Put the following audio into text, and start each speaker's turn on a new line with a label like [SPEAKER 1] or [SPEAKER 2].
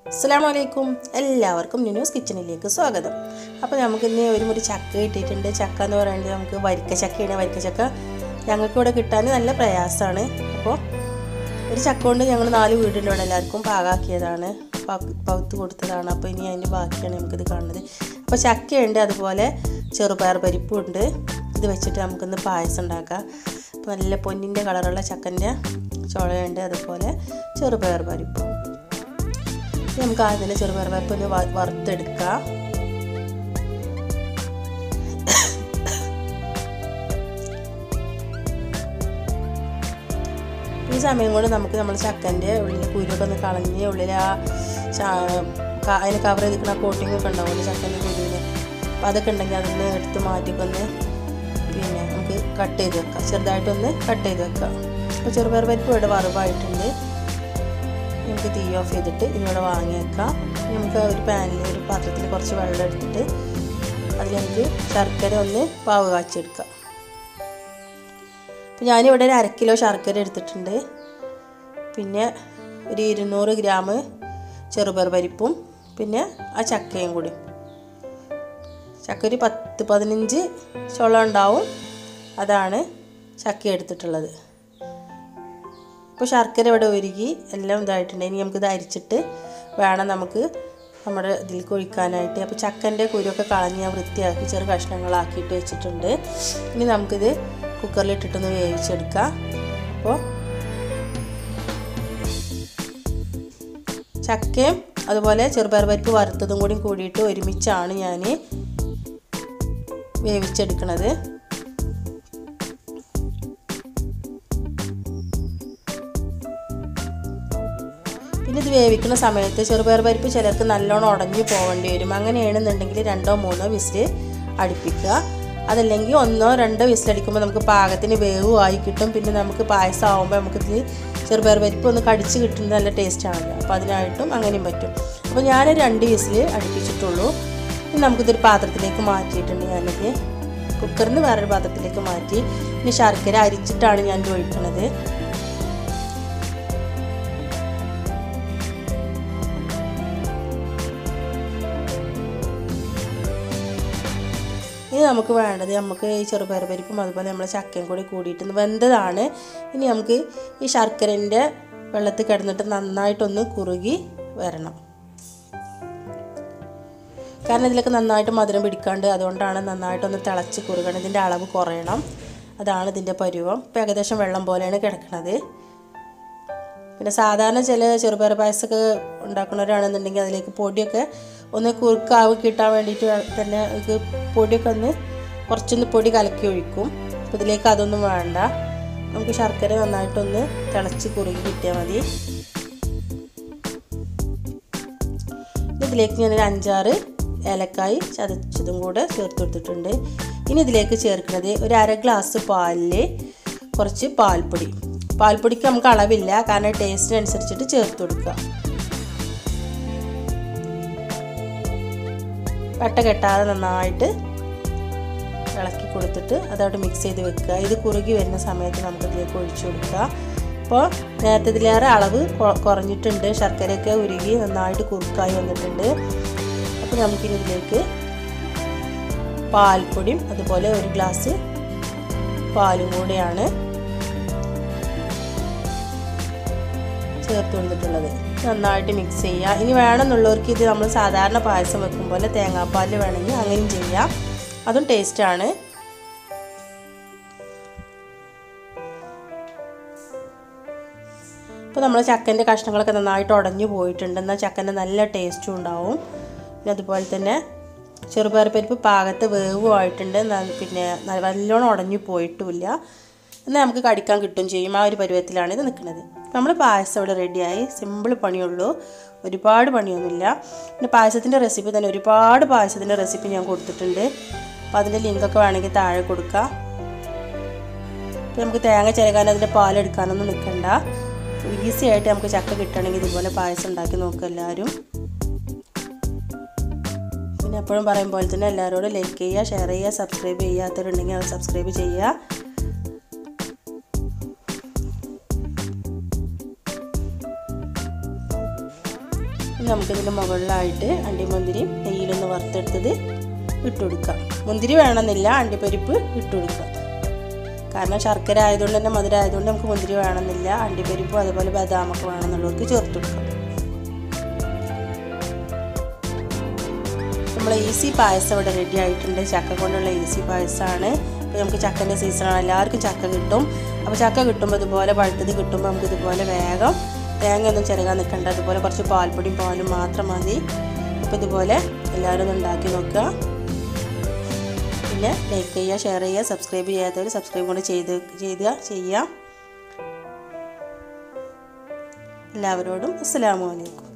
[SPEAKER 1] അസ്സാം വലൈക്കും എല്ലാവർക്കും ന്യൂസ് കിച്ചണിലേക്ക് സ്വാഗതം അപ്പോൾ നമുക്ക് ഇന്ന് ഒരു മുറി ചക്ക കിട്ടിയിട്ടുണ്ട് ചക്ക എന്ന് പറയുന്നത് നമുക്ക് വരിക്ക ചക്കയാണ് വരിക്ക ചക്ക ഞങ്ങൾക്ക് ഇവിടെ കിട്ടാൻ നല്ല പ്രയാസമാണ് അപ്പോൾ ഒരു ചക്ക കൊണ്ട് ഞങ്ങൾ നാല് വീടിൻ്റെ ഇവിടെ എല്ലാവർക്കും പാകാക്കിയതാണ് പക്- പകുത്ത് കൊടുത്തതാണ് അപ്പോൾ ഇനി അതിൻ്റെ ബാക്കിയാണ് നമുക്കിത് കാണുന്നത് അപ്പോൾ ചക്കയുണ്ട് അതുപോലെ ചെറുപയർ പരിപ്പുണ്ട് ഇത് വെച്ചിട്ട് നമുക്കിന്ന് പായസം ഉണ്ടാക്കാം അപ്പോൾ നല്ല പൊന്നിൻ്റെ കളറുള്ള ചക്കൻ്റെ ചുളയുണ്ട് അതുപോലെ ചെറുപയർ പരിപ്പ് ഇനി നമുക്ക് ആദ്യം തന്നെ ചെറുപയർ പരിപ്പ് ഒന്ന് വ- വറുത്തെടുക്കാം ഈ സമയം കൊണ്ട് നമുക്ക് നമ്മൾ ചക്കൻ്റെ ഉള്ളിൽ കുരുവൊക്കെ ഒന്ന് കളഞ്ഞ് ഉള്ളിൽ ആ ചാ- ക- അതിന് കവർ ചെയ്തിരിക്കുന്ന കോട്ടിംഗ് ഒക്കെ ഉണ്ടാവുമല്ലോ ചക്കൻ്റെ കുരുവിന് അപ്പോൾ അതൊക്കെ ഉണ്ടെങ്കിൽ അതൊന്ന് എടുത്ത് മാറ്റിക്കൊന്ന് പിന്നെ നമുക്ക് കട്ട് ചെയ്ത് വെക്കാം ചെറുതായിട്ടൊന്ന് കട്ട് ചെയ്ത് വെക്കാം അപ്പോൾ ചെറുപയർ പരിപ്പ് ഇവിടെ വറവായിട്ടുണ്ട് നമുക്ക് തീ ഓഫ് ചെയ്തിട്ട് ഇതിവിടെ വാങ്ങി വെക്കാം ഇനി നമുക്ക് ഒരു പാനിൽ ഒരു പാത്രത്തിൽ കുറച്ച് വെള്ളം എടുത്തിട്ട് അതിൽ നമുക്ക് ശർക്കര ഒന്ന് പാവ് കാച്ചെടുക്കാം അപ്പോൾ ഞാനിവിടെ ഒരു അര കിലോ ശർക്കര എടുത്തിട്ടുണ്ട് പിന്നെ ഒരു ഇരുന്നൂറ് ഗ്രാം ചെറുപയർ പരിപ്പും പിന്നെ ആ ചക്കയും കൂടി ചക്ക ഒരു പത്ത് പതിനഞ്ച് ചുളം ഉണ്ടാവും അതാണ് ചക്ക എടുത്തിട്ടുള്ളത് ഇപ്പോൾ ശർക്കര ഇവിടെ ഒരുക്കി എല്ലാം ഇതായിട്ടുണ്ട് ഇനി നമുക്കിത് അരിച്ചിട്ട് വേണം നമുക്ക് നമ്മുടെ ഇതിലേക്ക് ഒഴിക്കാനായിട്ട് അപ്പോൾ ചക്കൻ്റെ കുരുവൊക്കെ കളഞ്ഞ് ഞാൻ വൃത്തിയാക്കി ചെറു കഷ്ണങ്ങളാക്കിയിട്ട് വെച്ചിട്ടുണ്ട് ഇനി നമുക്കിത് കുക്കറിലിട്ടിട്ടൊന്ന് വേവിച്ചെടുക്കാം അപ്പോൾ ചക്കയും അതുപോലെ ചെറുപയർ പരിപ്പ് വറുത്തതും കൂടി കൂടിയിട്ട് ഒരുമിച്ചാണ് ഞാൻ വേവിച്ചെടുക്കണത് പിന്നെ ഇത് വേവിക്കുന്ന സമയത്ത് ചെറുപയർ പരിപ്പ് ചിലർക്ക് നല്ലോണം ഉടഞ്ഞു പോകേണ്ടി വരും അങ്ങനെയാണെന്നുണ്ടെങ്കിൽ രണ്ടോ മൂന്നോ വിസിൽ അടുപ്പിക്കുക അതല്ലെങ്കിൽ ഒന്നോ രണ്ടോ വിസിലടിക്കുമ്പോൾ നമുക്ക് പാകത്തിന് വേവുമായി കിട്ടും പിന്നെ നമുക്ക് പായസം ആകുമ്പോൾ നമുക്കിതിൽ ചെറുപയർ പരിപ്പ് ഒന്ന് കടിച്ച് കിട്ടുന്നത് നല്ല ടേസ്റ്റാണല്ലോ അപ്പോൾ അതിനായിട്ടും അങ്ങനെയും പറ്റും അപ്പോൾ ഞാൻ രണ്ട് വിസിൽ അടുപ്പിച്ചിട്ടുള്ളൂ ഇനി നമുക്കിതൊരു പാത്രത്തിലേക്ക് മാറ്റിയിട്ടുണ്ട് ഞാനിത് കുക്കറിൽ നിന്ന് വേറൊരു പാത്രത്തിലേക്ക് മാറ്റി ഇനി ശർക്കര അരിച്ചിട്ടാണ് ഞാൻ ഇത് ഒഴിക്കണത് ഇനി നമുക്ക് വേണ്ടത് നമുക്ക് ഈ ചെറുപയർ പരിപ്പും അതുപോലെ നമ്മളെ ചക്കയും കൂടി കൂടിയിട്ട് വെന്തതാണ് ഇനി നമുക്ക് ഈ ശർക്കരൻ്റെ വെള്ളത്തിൽ കിടന്നിട്ട് നന്നായിട്ടൊന്ന് കുറുകി വരണം കാരണം ഇതിലൊക്കെ നന്നായിട്ട് മധുരം പിടിക്കാണ്ട് അതുകൊണ്ടാണ് നന്നായിട്ടൊന്ന് തിളച്ച് കുറുകണം ഇതിൻ്റെ അളവ് കുറയണം അതാണ് ഇതിൻ്റെ പരുവം ഇപ്പം ഏകദേശം വെള്ളം പോലെയാണ് കിടക്കുന്നത് പിന്നെ സാധാരണ ചില ചെറുപയർ പായസമൊക്കെ ഉണ്ടാക്കുന്നവരാണെന്നുണ്ടെങ്കിൽ അതിലേക്ക് പൊടിയൊക്കെ ഒന്ന് കുറുക്കാവ് കിട്ടാൻ വേണ്ടിയിട്ട് തന്നെ ഇത് പൊടിയൊക്കെ ഒന്ന് കുറച്ചൊന്ന് പൊടി കലക്കി ഒഴിക്കും അപ്പോൾ ഇതിലേക്ക് അതൊന്നും വേണ്ട നമുക്ക് ശർക്കര നന്നായിട്ടൊന്ന് തിളച്ച് കുറുകി കിട്ടിയാൽ മതി ഇതിലേക്ക് ഞാനൊരു അഞ്ചാറ് ഏലക്കായി ചതച്ചതും കൂടെ ചേർത്ത് കൊടുത്തിട്ടുണ്ട് ഇനി ഇതിലേക്ക് ചേർക്കുന്നത് ഒരു അര ഗ്ലാസ് പാലിൽ കുറച്ച് പാൽപ്പൊടി പാൽപ്പൊടിക്ക് നമുക്ക് അളവില്ല കാരണം ടേസ്റ്റിനനുസരിച്ചിട്ട് ചേർത്ത് കൊടുക്കുക കട്ട കെട്ടാതെ നന്നായിട്ട് ഇളക്കി കൊടുത്തിട്ട് അതവിടെ മിക്സ് ചെയ്ത് വെക്കുക ഇത് കുറുകി വരുന്ന സമയത്ത് നമുക്ക് ഇതിലേക്ക് ഒഴിച്ചു കൊടുക്കുക അപ്പോൾ നേരത്തെ ഇതിലേറെ അളവ് കൊ- കുറഞ്ഞിട്ടുണ്ട് ശർക്കരയൊക്കെ ഉരുകി നന്നായിട്ട് കുറുക്കായി വന്നിട്ടുണ്ട് അപ്പോൾ നമുക്കിനി ഇതിലേക്ക് പാൽപ്പൊടിയും അതുപോലെ ഒരു ഗ്ലാസ് പാലും കൂടെയാണ് ചേർത്ത് കൊടുത്തിട്ടുള്ളത് നന്നായിട്ട് മിക്സ് ചെയ്യുക ഇനി വേണമെന്നുള്ളവർക്ക് ഇത് നമ്മൾ സാധാരണ പായസം വെക്കും പോലെ തേങ്ങാപ്പാൽ വേണമെങ്കിൽ അങ്ങനെയും ചെയ്യാം അതും ടേസ്റ്റാണ് ഇപ്പോൾ നമ്മൾ ചക്കൻ്റെ കഷ്ണങ്ങളൊക്കെ നന്നായിട്ട് ഉടഞ്ഞു പോയിട്ടുണ്ട് എന്നാൽ ചക്കൻ്റെ നല്ല ടേസ്റ്റും ഉണ്ടാവും പിന്നെ അതുപോലെ തന്നെ ചെറുപയർ പരിപ്പ് പാകത്ത് വേവുമായിട്ടുണ്ട് ന- പിന്നെ ന- നല്ലോണം ഉടഞ്ഞു പോയിട്ടുമില്ല എന്നാൽ നമുക്ക് കടിക്കാൻ കിട്ടും ചെയ്യും ആ ഒരു പരുവത്തിലാണ് ഇത് നിൽക്കുന്നത് നമ്മൾ പായസം ഇവിടെ റെഡിയായി സിമ്പിൾ പണിയുള്ളൂ ഒരുപാട് പണിയൊന്നുമില്ല പിന്നെ പായസത്തിൻ്റെ റെസിപ്പി തന്നെ ഒരുപാട് പായസത്തിൻ്റെ റെസിപ്പി ഞാൻ കൊടുത്തിട്ടുണ്ട് അപ്പോൾ അതിൻ്റെ ലിങ്കൊക്കെ വേണമെങ്കിൽ താഴെ കൊടുക്കാം ഇപ്പം നമുക്ക് തേങ്ങ ചിരകാൻ അതിൻ്റെ പാലെടുക്കാനൊന്നും നിൽക്കണ്ട ഈസി ആയിട്ട് നമുക്ക് ചക്ക കിട്ടണമെങ്കിൽ ഇതുപോലെ പായസം ഉണ്ടാക്കി നോക്കുക എല്ലാവരും പിന്നെ എപ്പോഴും പറയും പോലെ തന്നെ എല്ലാവരോടും ലൈക്ക് ചെയ്യുക ഷെയർ ചെയ്യുക സബ്സ്ക്രൈബ് ചെയ്യാത്തവരുണ്ടെങ്കിൽ അത് സബ്സ്ക്രൈബ് ചെയ്യുക നമുക്കിതിൻ്റെ മുകളിലായിട്ട് അണ്ടിമുന്തിരിയും നെയ്യിലൊന്ന് വറുത്തെടുത്തത് ഇട്ടുകൊടുക്കാം മുന്തിരി വേണമെന്നില്ല അണ്ടിപ്പരിപ്പ് ഇട്ടുകൊടുക്കാം കാരണം ശർക്കര ആയതുകൊണ്ട് തന്നെ മധുരം ആയതുകൊണ്ട് നമുക്ക് മുന്തിരി വേണമെന്നില്ല അണ്ടിപ്പരിപ്പും അതുപോലെ ബദാമൊക്കെ വേണമെന്നുള്ളവർക്ക് ചേർത്ത് കൊടുക്കാം നമ്മൾ ഈസി പായസം ഇവിടെ റെഡി ആയിട്ടുണ്ട് ചക്ക കൊണ്ടുള്ള ഈസി പായസമാണ് ഇപ്പോൾ നമുക്ക് ചക്കൻ്റെ സീസണാണ് എല്ലാവർക്കും ചക്ക കിട്ടും അപ്പോൾ ചക്ക കിട്ടുമ്പോൾ ഇതുപോലെ പഴുത്തത് കിട്ടുമ്പോൾ നമുക്ക് ഇതുപോലെ വേഗം തേങ്ങ ഒന്നും ചിരകാൻ നിൽക്കണ്ട അതുപോലെ കുറച്ച് പാൽപ്പൊടിയും പാലും മാത്രം മതി അപ്പോൾ ഇതുപോലെ എല്ലാവരും ഒന്ന് ഉണ്ടാക്കി നോക്കുക പിന്നെ ലൈക്ക് ചെയ്യുക ഷെയർ ചെയ്യുക സബ്സ്ക്രൈബ് ചെയ്യാത്തവർ സബ്സ്ക്രൈബ് കൂടെ ചെയ്ത് ചെയ്തുക ചെയ്യുക എല്ലാവരോടും അസ്സലാമു അലൈക്കും